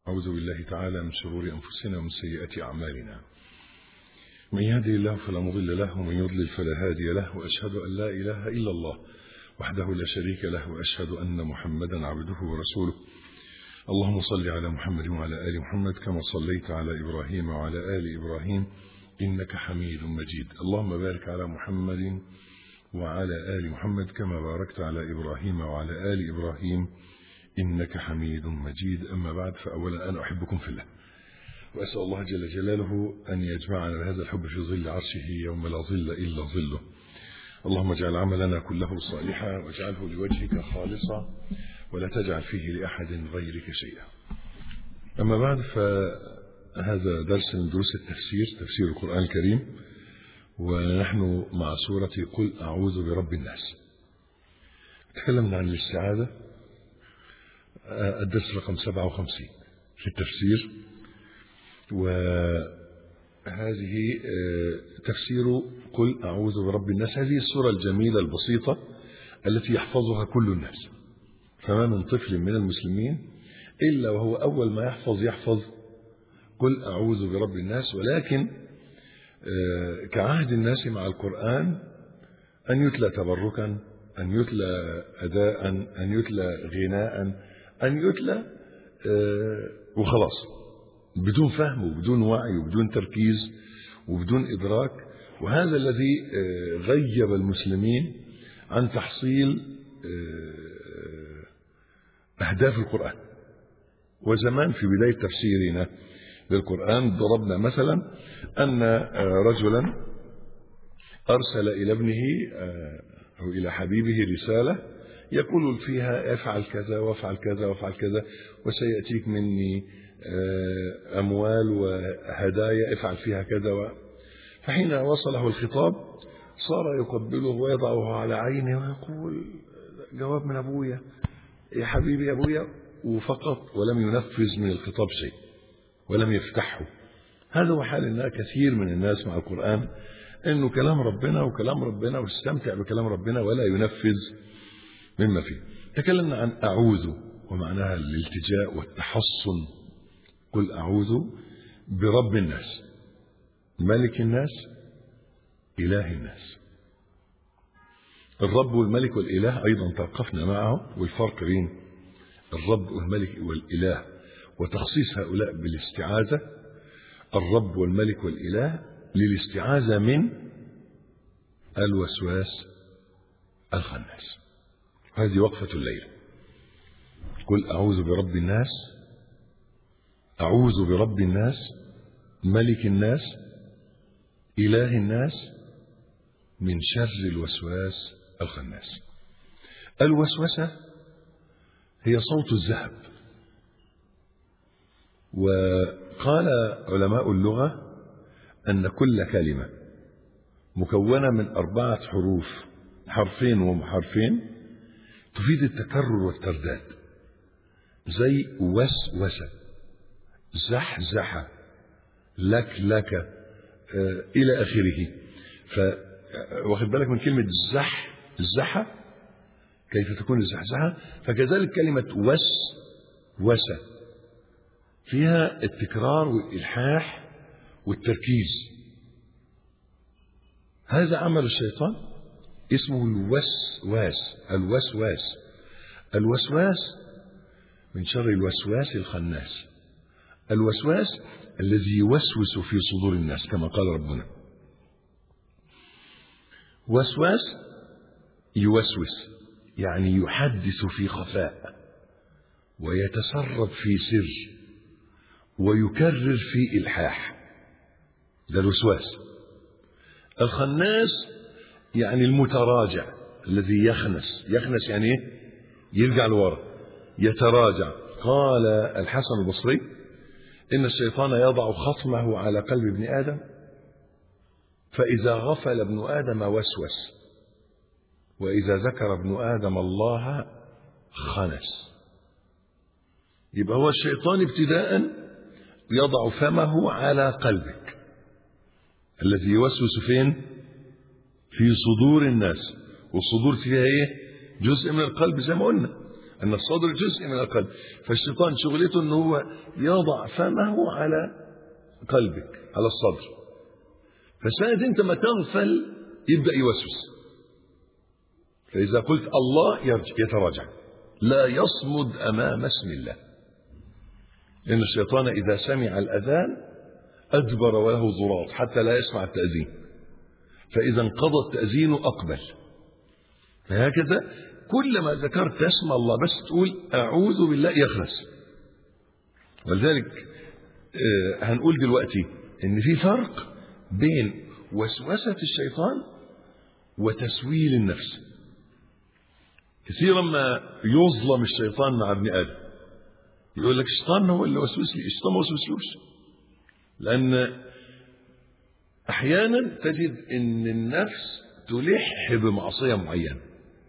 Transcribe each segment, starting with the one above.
أعوذ بالله تعالى من شرور أنفسنا ومن سيئات أعمالنا من يهدي الله فلا مضل له ومن يضلل فلا هادي له وأشهد أن لا إله إلا الله وحده لا شريك له وأشهد أن محمدا عبده ورسوله اللهم صل على محمد وعلى آل محمد كما صليت على إبراهيم وعلى آل إبراهيم إنك حميد مجيد اللهم بارك على محمد وعلى آل محمد كما باركت على إبراهيم وعلى آل إبراهيم إنك حميد مجيد أما بعد فأولا أنا أحبكم في الله وأسأل الله جل جلاله أن يجمعنا بهذا الحب في ظل عرشه يوم لا ظل إلا ظله اللهم اجعل عملنا كله صالحا واجعله لوجهك خالصا ولا تجعل فيه لأحد غيرك شيئا أما بعد فهذا درس من دروس التفسير تفسير القرآن الكريم ونحن مع سورة قل أعوذ برب الناس تكلمنا عن الاستعاذة الدرس رقم 57 في التفسير وهذه تفسير قل أعوذ برب الناس هذه السورة الجميلة البسيطة التي يحفظها كل الناس فما من طفل من المسلمين إلا وهو أول ما يحفظ يحفظ قل أعوذ برب الناس ولكن كعهد الناس مع القرآن أن يتلى تبركا أن يتلى أداء أن يتلى غناء أن يتلى وخلاص بدون فهم وبدون وعي وبدون تركيز وبدون إدراك وهذا الذي غيب المسلمين عن تحصيل أهداف القرآن وزمان في بداية تفسيرنا للقرآن ضربنا مثلا أن رجلا أرسل إلى ابنه أو إلى حبيبه رسالة يقول فيها افعل كذا وافعل كذا وافعل كذا وسيأتيك مني أموال وهدايا افعل فيها كذا و... فحين وصله الخطاب صار يقبله ويضعه على عينه ويقول جواب من أبويا يا حبيبي يا أبويا وفقط ولم ينفذ من الخطاب شيء ولم يفتحه هذا هو حال كثير من الناس مع القرآن انه كلام ربنا وكلام ربنا ويستمتع بكلام ربنا ولا ينفذ مما فيه تكلمنا عن أعوذ ومعناها الالتجاء والتحصن قل أعوذ برب الناس ملك الناس إله الناس الرب والملك والإله أيضا توقفنا معه والفرق بين الرب والملك والإله وتخصيص هؤلاء بالاستعاذة الرب والملك والإله للاستعاذة من الوسواس الخناس هذه وقفة الليل قل أعوذ برب الناس أعوذ برب الناس ملك الناس إله الناس من شر الوسواس الخناس الوسوسة هي صوت الذهب وقال علماء اللغة أن كل كلمة مكونة من أربعة حروف حرفين وحرفين تفيد التكرر والترداد زي وسوسة زحزحة لك لك آه إلى آخره فواخد بالك من كلمة زح زحة كيف تكون الزحزحة فكذلك كلمة وس وسة فيها التكرار والإلحاح والتركيز هذا عمل الشيطان اسمه الوسواس الوسواس الوسواس من شر الوسواس الخناس الوسواس الذي يوسوس في صدور الناس كما قال ربنا وسواس يوسوس يعني يحدث في خفاء ويتسرب في سر ويكرر في إلحاح ده الوسواس الخناس يعني المتراجع الذي يخنس يخنس يعني ايه يرجع لورا يتراجع قال الحسن البصري ان الشيطان يضع خصمه على قلب ابن ادم فاذا غفل ابن ادم وسوس واذا ذكر ابن ادم الله خنس يبقى هو الشيطان ابتداء يضع فمه على قلبك الذي يوسوس فين في صدور الناس والصدور فيها ايه جزء من القلب زي ما قلنا أن الصدر جزء من القلب فالشيطان شغلته أنه هو يضع فمه على قلبك على الصدر فساعة أنت ما تغفل يبدأ يوسوس فإذا قلت الله يرجع يتراجع لا يصمد أمام اسم الله لأن الشيطان إذا سمع الأذان أدبر وله ضراط حتى لا يسمع التأذين فإذا انقضى التأذين أقبل فهكذا كلما ذكرت اسم الله بس تقول أعوذ بالله يخلص ولذلك آه هنقول دلوقتي إن في فرق بين وسوسة الشيطان وتسويل النفس كثيرا ما يظلم الشيطان مع ابن آدم يقول لك الشيطان هو اللي وسوس لي الشيطان ما وسوسلوش لأن أحيانا تجد أن النفس تلح بمعصية معينة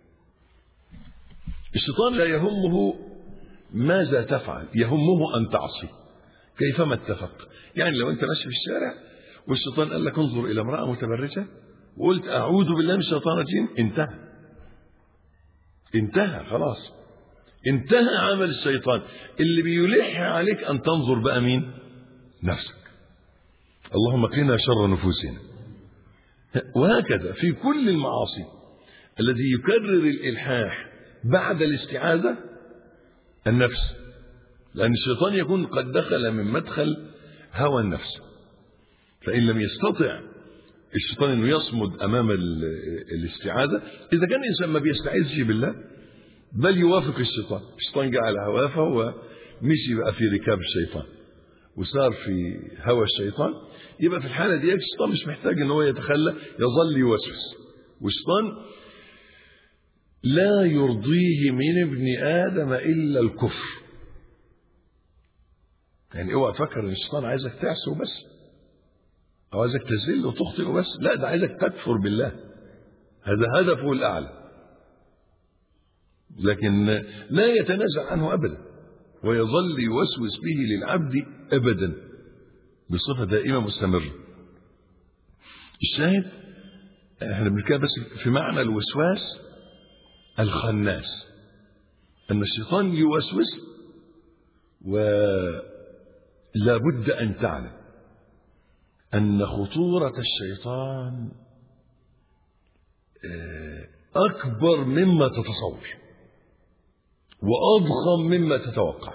الشيطان لا يهمه ماذا تفعل يهمه أن تعصي كيفما اتفق يعني لو أنت ماشي في الشارع والشيطان قال لك انظر إلى امرأة متبرجة وقلت أعوذ بالله من الشيطان الرجيم انتهى انتهى خلاص انتهى عمل الشيطان اللي بيلح عليك أن تنظر بقى مين نفسك اللهم قنا شر نفوسنا وهكذا في كل المعاصي الذي يكرر الإلحاح بعد الاستعاذة النفس لأن الشيطان يكون قد دخل من مدخل هوى النفس فإن لم يستطع الشيطان انه يصمد امام الاستعاذه اذا كان الانسان ما بيستعيذش بالله بل يوافق الشيطان الشيطان جعل هواه فهو مشي بقى في ركاب الشيطان وصار في هوى الشيطان يبقى في الحاله دي الشيطان مش محتاج ان هو يتخلى يظل يوسوس والشيطان لا يرضيه من ابن ادم الا الكفر يعني اوعى تفكر ان الشيطان عايزك تعصي وبس أو عايزك تذل وتخطئ بس لا ده عايزك تكفر بالله هذا هدفه الأعلى لكن لا يتنازع عنه أبدا ويظل يوسوس به للعبد أبدا بصفة دائمة مستمرة الشاهد احنا بنتكلم بس في معنى الوسواس الخناس أن الشيطان يوسوس ولا بد أن تعلم أن خطورة الشيطان أكبر مما تتصور وأضخم مما تتوقع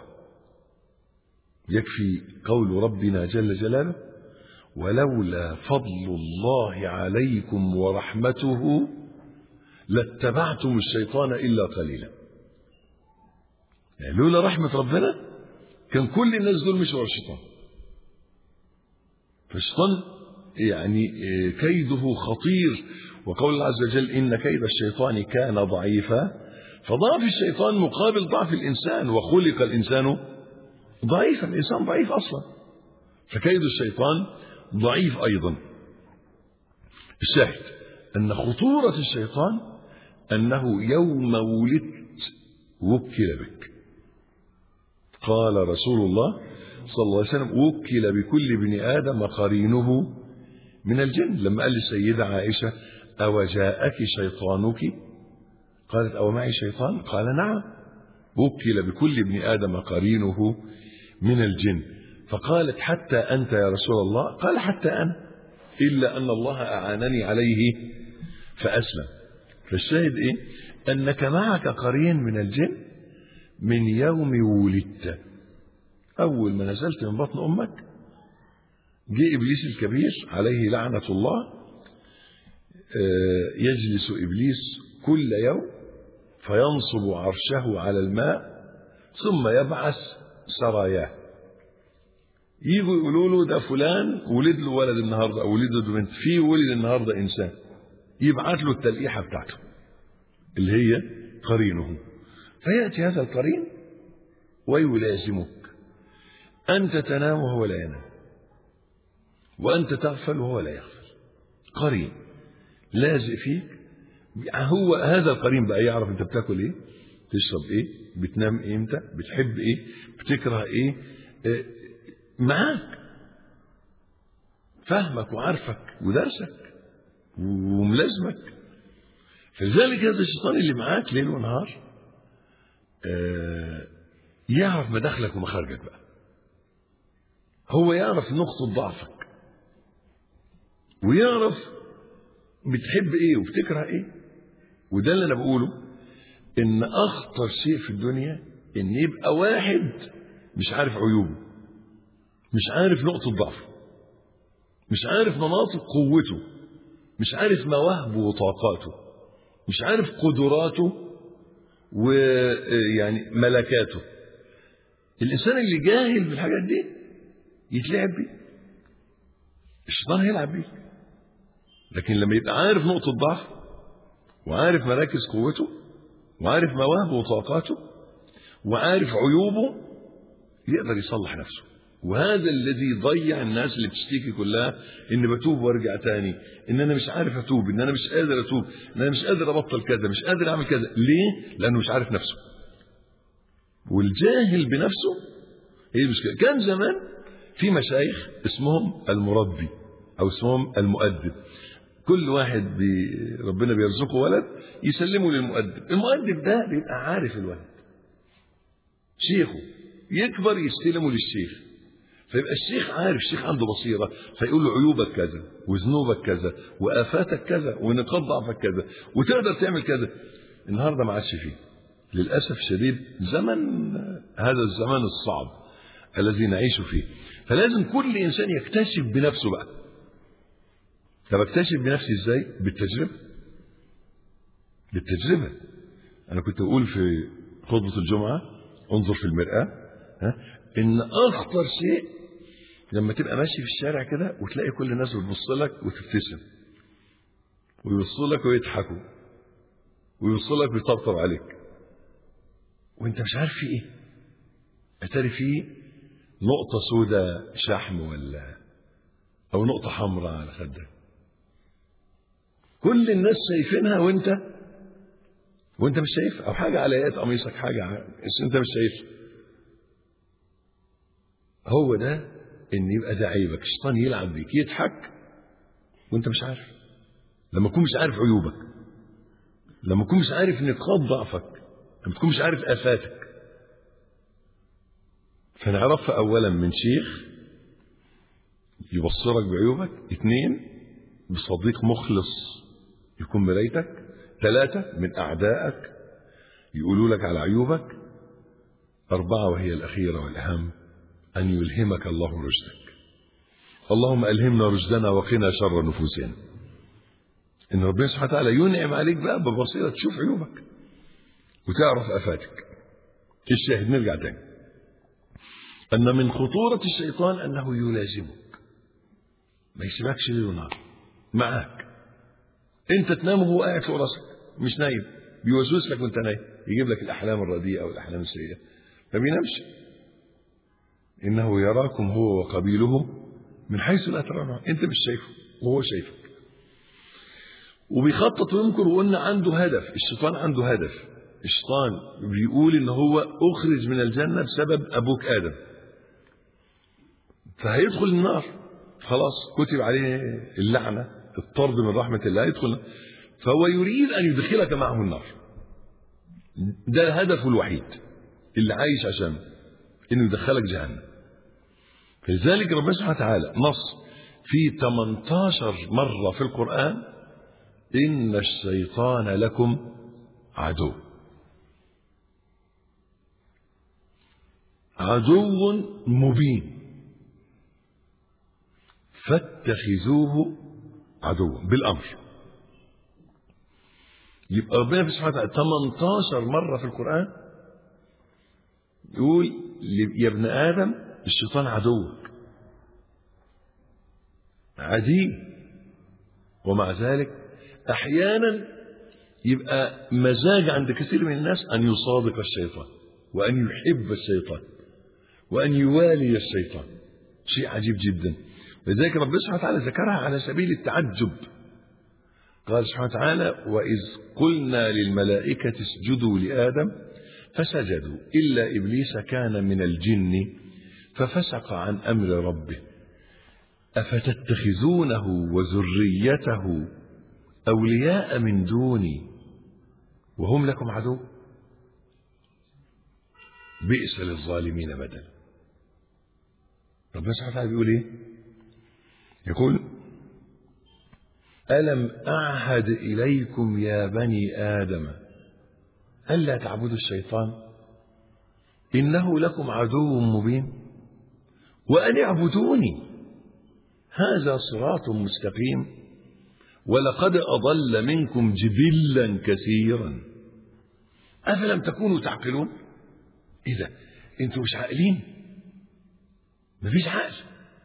يكفي قول ربنا جل جلاله ولولا فضل الله عليكم ورحمته لاتبعتم الشيطان إلا قليلا يعني لولا رحمة ربنا كان كل الناس دول مش ورا الشيطان فالشيطان يعني كيده خطير وقول الله عز وجل إن كيد الشيطان كان ضعيفا فضعف الشيطان مقابل ضعف الإنسان وخلق الإنسان ضعيفا الإنسان ضعيف أصلا فكيد الشيطان ضعيف أيضا الشاهد أن خطورة الشيطان أنه يوم ولدت وكل بك قال رسول الله صلى الله عليه وسلم وكل بكل ابن آدم قرينه من الجن لما قال للسيدة عائشة أو جاءك شيطانك قالت أو معي شيطان قال نعم وكل بكل ابن آدم قرينه من الجن فقالت حتى أنت يا رسول الله قال حتى أنا إلا أن الله أعانني عليه فأسلم فالشاهد إيه أنك معك قرين من الجن من يوم ولدت أول ما نزلت من بطن أمك جه إبليس الكبير عليه لعنة الله يجلس إبليس كل يوم فينصب عرشه على الماء ثم يبعث سراياه يجوا يقولوا له ده فلان ولد له ولد النهارده او ولد له بنت في ولد النهارده انسان يبعت له التلقيحه بتاعته اللي هي قرينه فياتي هذا القرين ويلازمك انت تنام وهو لا ينام وانت تغفل وهو لا يغفل قرين لازق فيك هو هذا القرين بقى يعرف انت بتاكل ايه تشرب ايه بتنام امتى بتحب ايه بتكره ايه, إيه معاك فهمك وعارفك ودرسك وملازمك فلذلك هذا الشيطان اللي معاك ليل ونهار آه يعرف مداخلك ومخارجك بقى هو يعرف نقطة ضعفك ويعرف بتحب ايه وبتكره ايه وده اللي انا بقوله ان اخطر شيء في الدنيا ان يبقى واحد مش عارف عيوبه مش عارف نقطة ضعفه مش عارف مناطق قوته مش عارف مواهبه وطاقاته مش عارف قدراته ويعني ملكاته الانسان اللي جاهل بالحاجات دي يتلعب بيه الشيطان هيلعب بيه لكن لما يبقى عارف نقطة ضعف وعارف مراكز قوته وعارف مواهبه وطاقاته وعارف عيوبه يقدر يصلح نفسه وهذا الذي ضيع الناس اللي بتشتكي كلها ان بتوب وارجع تاني ان انا مش عارف اتوب ان انا مش قادر اتوب ان انا مش قادر ابطل كذا مش قادر اعمل كذا ليه لانه مش عارف نفسه والجاهل بنفسه هي المشكله كان زمان في مشايخ اسمهم المربي او اسمهم المؤدب كل واحد بي ربنا بيرزقه ولد يسلمه للمؤدب المؤدب ده بيبقى عارف الولد شيخه يكبر يستلمه للشيخ فيبقى الشيخ عارف الشيخ عنده بصيرة فيقول له عيوبك كذا وذنوبك كذا وآفاتك كذا ونقاط ضعفك كذا وتقدر تعمل كذا النهاردة ما عادش فيه للأسف شديد زمن هذا الزمان الصعب الذي نعيش فيه فلازم كل إنسان يكتشف بنفسه بقى طب اكتشف بنفسي ازاي بالتجربة بالتجربة أنا كنت أقول في خطبة الجمعة انظر في المرآة ها إن أخطر شيء لما تبقى ماشي في الشارع كده وتلاقي كل الناس بتبص لك وتبتسم ويبصوا لك ويضحكوا ويبصوا لك ويطبطب عليك وانت مش عارف في ايه اتاري في نقطة سوداء شحم ولا او نقطة حمراء على خدك كل الناس شايفينها وانت وانت مش شايف او حاجة على يد قميصك حاجة على... بس انت مش شايف هو ده ان يبقى ده عيبك الشيطان يلعب بيك يضحك وانت مش عارف لما تكون مش عارف عيوبك لما تكون مش عارف نقاط ضعفك لما تكون مش عارف افاتك فنعرفها اولا من شيخ يبصرك بعيوبك اثنين بصديق مخلص يكون مرايتك ثلاثة من أعدائك يقولوا لك على عيوبك أربعة وهي الأخيرة والأهم أن يلهمك الله رشدك اللهم ألهمنا رشدنا وقنا شر نفوسنا إن ربنا سبحانه وتعالى ينعم عليك بقى ببصيرة تشوف عيوبك وتعرف آفاتك الشاهد نرجع تاني أن من خطورة الشيطان أنه يلازمك ما يسيبكش ليل ونهار معاك أنت تنام وهو قاعد فوق راسك مش نايم بيوسوس لك وأنت نايم يجيب لك الأحلام الرديئة أو الأحلام السيئة ما بينامش إنه يراكم هو وقبيله من حيث لا ترونه أنت مش شايفه وهو شايفك وبيخطط ويمكر وقلنا عنده هدف الشيطان عنده هدف الشيطان بيقول ان هو اخرج من الجنة بسبب ابوك ادم فهيدخل النار خلاص كتب عليه اللعنة الطرد من رحمة الله يدخل فهو يريد ان يدخلك معه النار ده هدفه الوحيد اللي عايش عشانه انه يدخلك جهنم فلذلك ربنا سبحانه وتعالى نص في 18 مرة في القرآن إن الشيطان لكم عدو عدو مبين فاتخذوه عدوا بالأمر يبقى ربنا سبحانه وتعالى 18 مرة في القرآن يقول يا ابن آدم الشيطان عدوك عدي ومع ذلك احيانا يبقى مزاج عند كثير من الناس ان يصادق الشيطان وان يحب الشيطان وان يوالي الشيطان شيء عجيب جدا لذلك ربنا سبحانه وتعالى ذكرها على سبيل التعجب قال سبحانه وتعالى واذ قلنا للملائكه اسجدوا لادم فسجدوا الا ابليس كان من الجن ففسق عن امر ربه افتتخذونه وذريته أولياء من دوني وهم لكم عدو بئس للظالمين بدلا ربنا سبحانه وتعالى بيقول ايه يقول ألم أعهد إليكم يا بني آدم ألا تعبدوا الشيطان إنه لكم عدو مبين وأن اعبدوني هذا صراط مستقيم ولقد أضل منكم جبلا كثيرا أفلم تكونوا تعقلون إيه ده أنتوا مش عاقلين مفيش عقل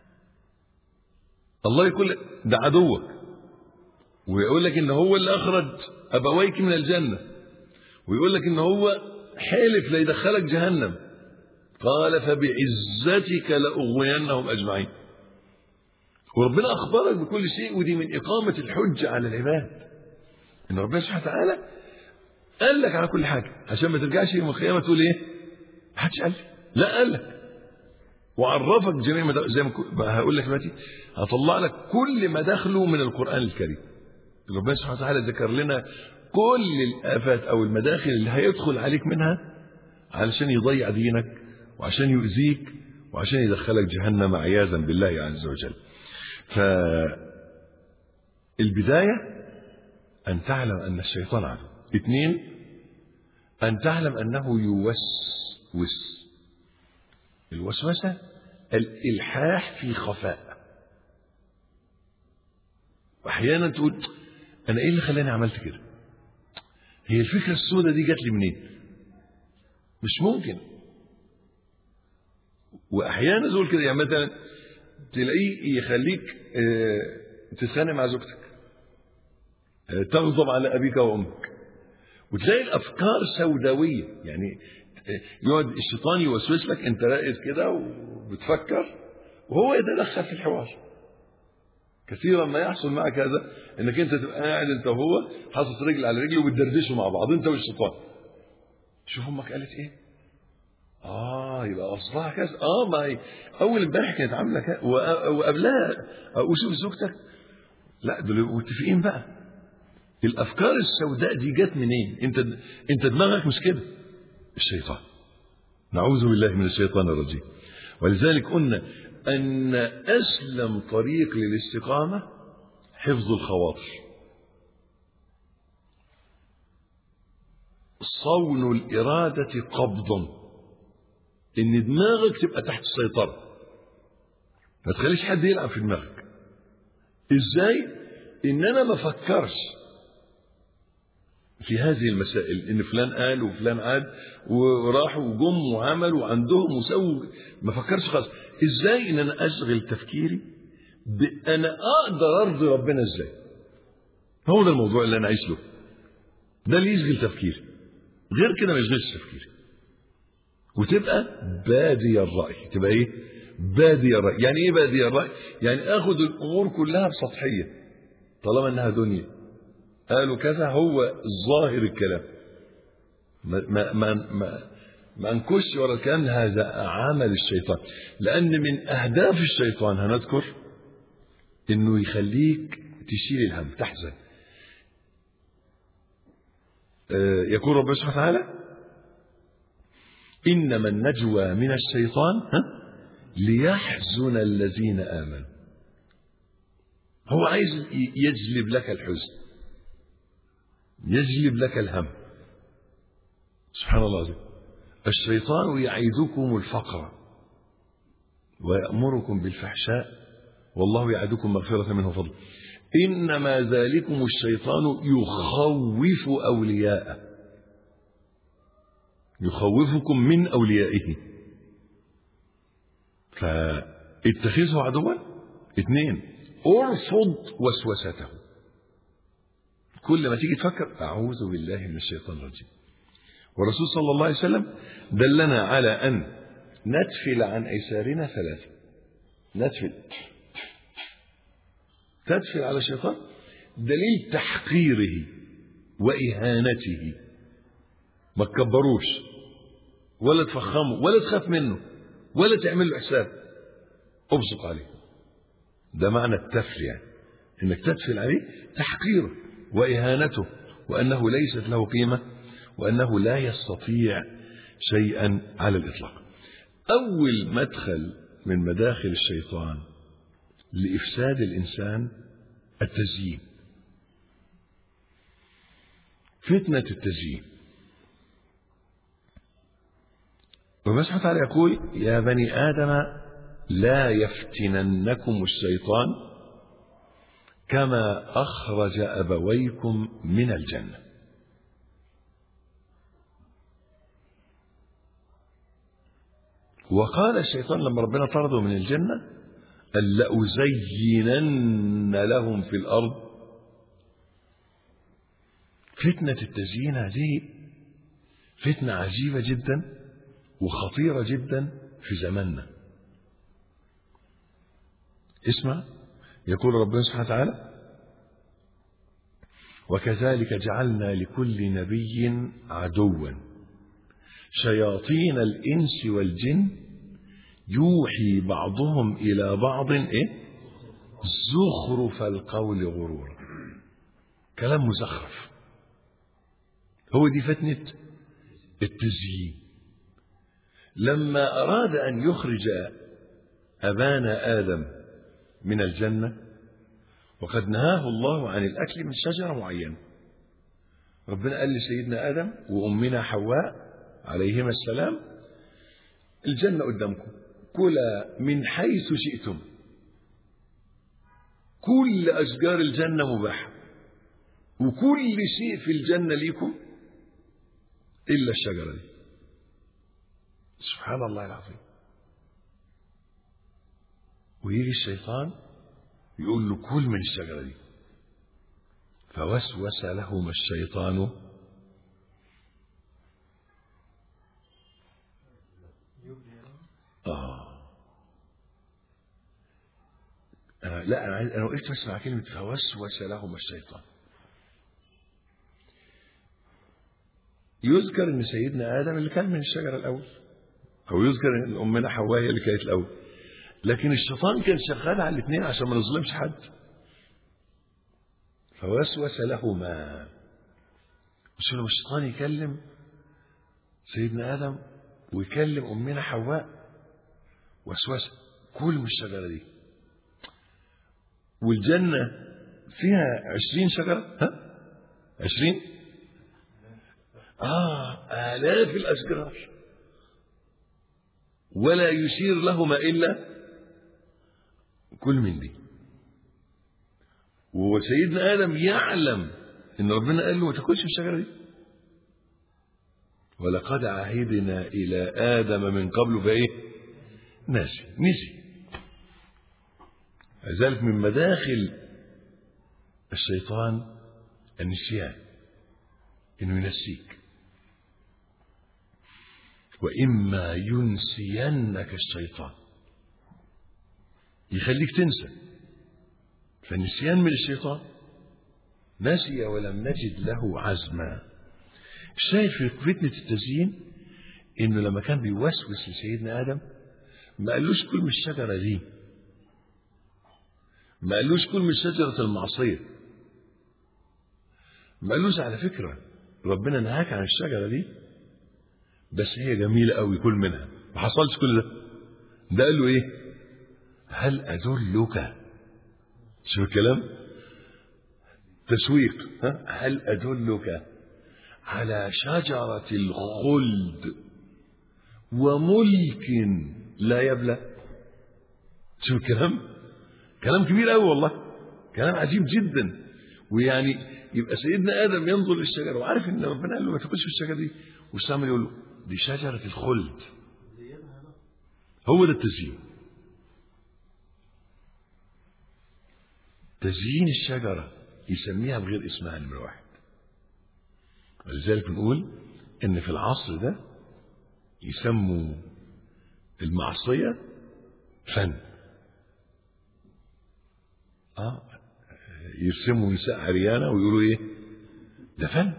الله يقول لك ده عدوك ويقول لك ان هو اللي اخرج ابويك من الجنه ويقول لك ان هو حلف ليدخلك جهنم قال فبعزتك لاغوينهم اجمعين وربنا اخبرك بكل شيء ودي من اقامه الحجه على العباد ان ربنا سبحانه وتعالى قال لك على كل حاجه عشان ما ترجعش يوم القيامه تقول ايه ما حدش قال لي لا قال لك وعرفك جميع مداخل زي ما هقول لك دلوقتي هطلع لك كل مداخله من القران الكريم ربنا سبحانه وتعالى ذكر لنا كل الآفات أو المداخل اللي هيدخل عليك منها علشان يضيع دينك وعشان يؤذيك وعشان يدخلك جهنم عياذا بالله عز وجل فالبداية أن تعلم أن الشيطان عدو اثنين أن تعلم أنه يوسوس الوسوسة الإلحاح في خفاء وأحيانا تقول انا ايه اللي خلاني عملت كده هي الفكره السوداء دي جات لي منين مش ممكن واحيانا تقول كده يعني مثلا تلاقيه يخليك اه تتخانق مع زوجتك اه تغضب على ابيك وامك وتلاقي الافكار سوداويه يعني يقعد الشيطان يوسوس لك انت راقد كده وبتفكر وهو يتدخل في الحوار كثيرا ما يحصل معك هذا انك انت تبقى قاعد انت وهو حاطط رجل على رجل وبتدردشوا مع بعض انت والشيطان شوف امك قالت ايه اه يبقى اصلها كذا اه ما هي اول امبارح كانت عامله كذا وقبلها وشوف زوجتك لا دول متفقين بقى الافكار السوداء دي جت منين انت انت دماغك مش كده الشيطان نعوذ بالله من الشيطان الرجيم ولذلك قلنا أن أسلم طريق للاستقامة حفظ الخواطر صون الإرادة قبضا إن دماغك تبقى تحت السيطرة ما تخليش حد يلعب في دماغك إزاي؟ إن أنا ما أفكرش في هذه المسائل ان فلان قال وفلان عاد وراحوا وجم وعملوا وعندهم وسووا ما فكرش خالص ازاي ان انا اشغل تفكيري انا اقدر ارضي ربنا ازاي هو ده الموضوع اللي انا عايش له ده اللي يشغل تفكيري غير كده ما يشغلش تفكيري وتبقى بادي الراي تبقى ايه بادي الراي يعني ايه بادي الراي يعني اخد الامور كلها بسطحيه طالما انها دنيا قالوا كذا هو ظاهر الكلام ما ما ما, ما ما انكش ورا الكلام هذا عمل الشيطان لان من اهداف الشيطان هنذكر انه يخليك تشيل الهم تحزن آه يقول ربنا سبحانه وتعالى انما النجوى من الشيطان ها ليحزن الذين امنوا هو عايز يجلب لك الحزن يجلب لك الهم سبحان الله العظيم الشيطان يعيدكم الفقر ويأمركم بالفحشاء والله يعدكم مغفرة منه فضل إنما ذلكم الشيطان يخوف أولياءه يخوفكم من أوليائه فاتخذه عدوا اثنين ارفض وسوسته كل ما تيجي تفكر أعوذ بالله من الشيطان الرجيم والرسول صلى الله عليه وسلم دلنا على أن ندفل عن أيسارنا ثلاثة ندفل تدفل على الشيطان دليل تحقيره وإهانته ما تكبروش ولا تفخمه ولا تخاف منه ولا تعمل له حساب ابصق عليه ده معنى التفل يعني انك تدفل عليه تحقيره وإهانته وأنه ليست له قيمة وأنه لا يستطيع شيئا على الإطلاق أول مدخل من مداخل الشيطان لإفساد الإنسان التزيين فتنة التزيين ربنا سبحانه وتعالى يقول يا بني آدم لا يفتننكم الشيطان كما أخرج أبويكم من الجنة وقال الشيطان لما ربنا طرده من الجنة قال لأزينن لهم في الأرض فتنة التزيين هذه فتنة عجيبة جدا وخطيرة جدا في زماننا اسمع يقول ربنا سبحانه وتعالى وكذلك جعلنا لكل نبي عدوا شياطين الإنس والجن يوحي بعضهم إلى بعض إيه؟ زخرف القول غرورا كلام مزخرف هو دي فتنة التزيين لما أراد أن يخرج أبانا آدم من الجنة وقد نهاه الله عن الأكل من شجرة معينة ربنا قال لسيدنا آدم وأمنا حواء عليهما السلام الجنة قدامكم كلا من حيث شئتم كل أشجار الجنة مباحة وكل شيء في الجنة ليكم إلا الشجرة دي سبحان الله العظيم ويجي الشيطان يقول له كل من الشجرة دي فوسوس لهما الشيطان آه. أنا لا أنا عايز- أنا وقفت بس مع كلمة فوسوس لهما الشيطان يذكر ان سيدنا ادم اللي كان من الشجره الاول او يذكر ان امنا حواء هي اللي كانت الاول لكن الشيطان كان شغال على الاثنين عشان ما نظلمش حد فوسوس لهما مش لما الشيطان يكلم سيدنا ادم ويكلم امنا حواء وسوسه كل من الشجره دي والجنه فيها عشرين شجره ها عشرين آه آلاف الأشجار ولا يشير لهما إلا كل من دي وسيدنا آدم يعلم إن ربنا قال له ما تاكلش من الشجرة دي ولقد عهدنا إلى آدم من قبل فإيه ناسي نسي لذلك من مداخل الشيطان النسيان إنه ينسيك وإما ينسينك الشيطان يخليك تنسى فالنسيان من الشيطان نسي ولم نجد له عزما الشاهد في فتنة التزيين إنه لما كان بيوسوس لسيدنا آدم ما قالوش كل من الشجرة دي ما قالوش كل من شجرة المعصية ما قالوش على فكرة ربنا نهاك عن الشجرة دي بس هي جميلة قوي كل منها ما حصلش كل ده ده قال له ايه هل أدلك شوف الكلام تسويق ها؟ هل أدلك على شجرة الخلد وملك لا يبلى شوف الكلام كلام كبير قوي والله كلام عجيب جدا ويعني يبقى سيدنا ادم ينظر للشجره وعارف ان ربنا قال له ما تاكلش من الشجره دي واستعمل يقول له دي شجره الخلد هو ده التزيين تزيين الشجره يسميها بغير اسمها نمره واحد ولذلك بنقول ان في العصر ده يسموا المعصيه فن اه يرسموا نساء عريانة ويقولوا ايه ده فن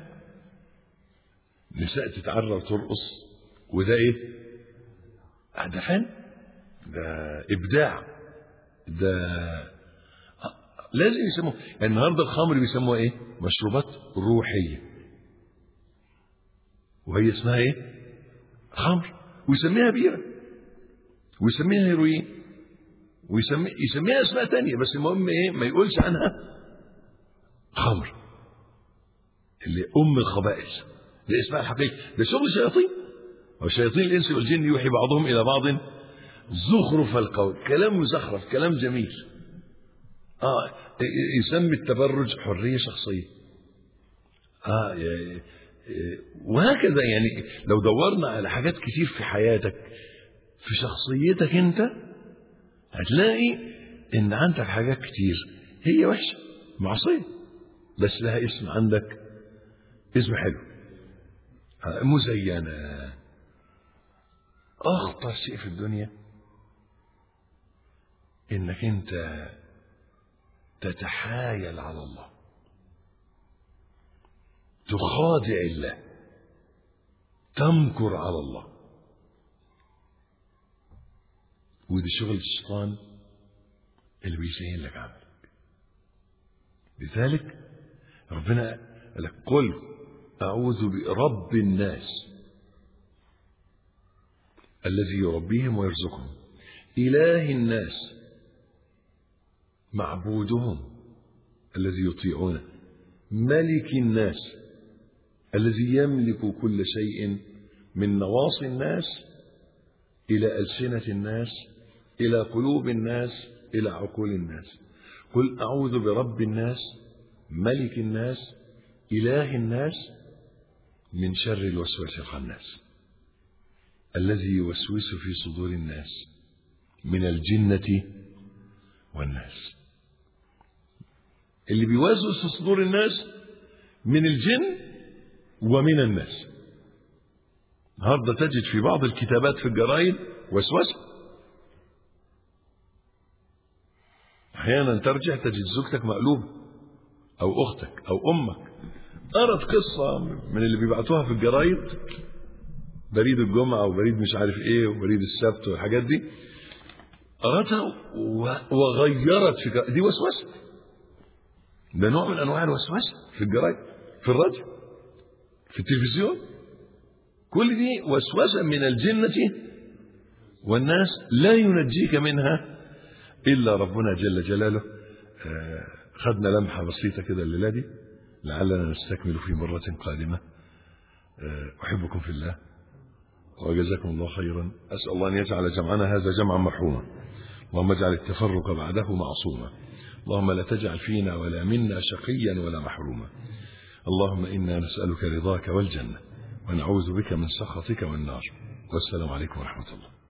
نساء تتعرى وترقص وده ايه آه ده فن ده ابداع ده آه لازم يسموه يعني النهارده الخمر بيسموها ايه مشروبات روحيه وهي اسمها ايه خمر ويسميها بيرة ويسميها هيروين ويسمي يسميها اسماء تانية بس المهم ايه ما يقولش عنها خمر اللي ام الخبائث ده اسمها الحقيقي ده شغل الشياطين وشياطين الانس والجن يوحي بعضهم الى بعض زخرف القول كلام مزخرف كلام جميل اه يسمي التبرج حريه شخصيه اه وهكذا يعني لو دورنا على حاجات كتير في حياتك في شخصيتك انت هتلاقي ان عندك حاجات كتير هي وحشه معصيه بس لها اسم عندك اسم حلو مزينه اخطر شيء في الدنيا انك انت تتحايل على الله تخادع الله تمكر على الله ودي شغل الشيطان اللي بيزين لك عملك لذلك ربنا قال لك قل أعوذ برب الناس الذي يربيهم ويرزقهم إله الناس معبودهم الذي يطيعونه ملك الناس الذي يملك كل شيء من نواصي الناس إلى ألسنة الناس إلى قلوب الناس إلى عقول الناس قل أعوذ برب الناس ملك الناس إله الناس من شر الوسواس الخناس الذي يوسوس في صدور الناس من الجنة والناس اللي بيوسوس في صدور الناس من الجن ومن الناس النهارده تجد في بعض الكتابات في الجرايد وسوسه احيانا ترجع تجد زوجتك مقلوبه او اختك او امك قرأت قصه من اللي بيبعتوها في الجرايد بريد الجمعه وبريد مش عارف ايه وبريد السبت والحاجات دي قرأتها وغيرت في جرايد. دي وسوسه ده نوع من انواع الوسوسه في الجرايد في الراديو في التلفزيون كل دي وسوسة من الجنة والناس لا ينجيك منها إلا ربنا جل جلاله خدنا لمحة بسيطة كده الليلة دي لعلنا نستكمل في مرة قادمة أحبكم في الله وجزاكم الله خيرا أسأل الله أن يجعل جمعنا هذا جمعا مرحوما اللهم اجعل التفرق بعده معصوما اللهم لا تجعل فينا ولا منا شقيا ولا محروما اللهم إنا نسألك رضاك والجنة ونعوذ بك من سخطك والنار والسلام عليكم ورحمة الله